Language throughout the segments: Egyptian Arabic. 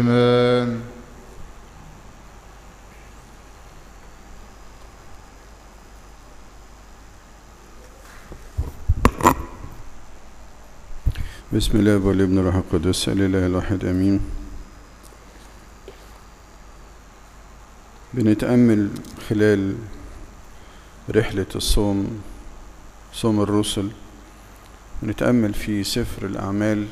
Amen. بسم الله والابن والروح القدس الاله الواحد امين بنتامل خلال رحله الصوم صوم الرسل نتامل في سفر الاعمال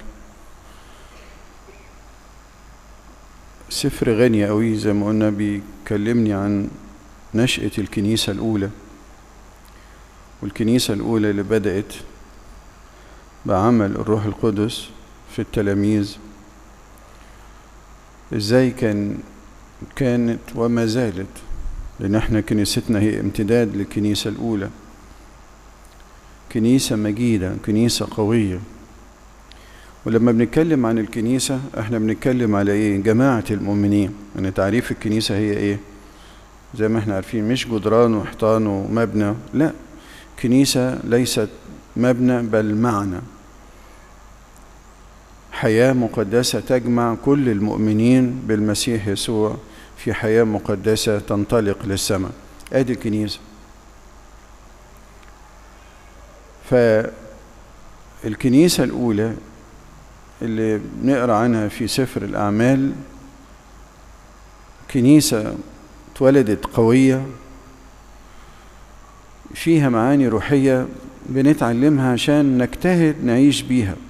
سفر غني قوي زي ما قلنا بيكلمني عن نشأة الكنيسة الأولى والكنيسة الأولى اللي بدأت بعمل الروح القدس في التلاميذ ازاي كان كانت وما زالت لان احنا كنيستنا هي امتداد للكنيسة الاولى كنيسة مجيدة كنيسة قوية ولما بنتكلم عن الكنيسة احنا بنتكلم على ايه جماعة المؤمنين ان تعريف الكنيسة هي ايه زي ما احنا عارفين مش جدران وحيطان ومبنى لا كنيسة ليست مبنى بل معنى حياة مقدسة تجمع كل المؤمنين بالمسيح يسوع في حياة مقدسة تنطلق للسماء ادي الكنيسة فالكنيسة الأولى اللي بنقرأ عنها في سفر الأعمال كنيسة اتولدت قوية فيها معاني روحية بنتعلمها عشان نجتهد نعيش بيها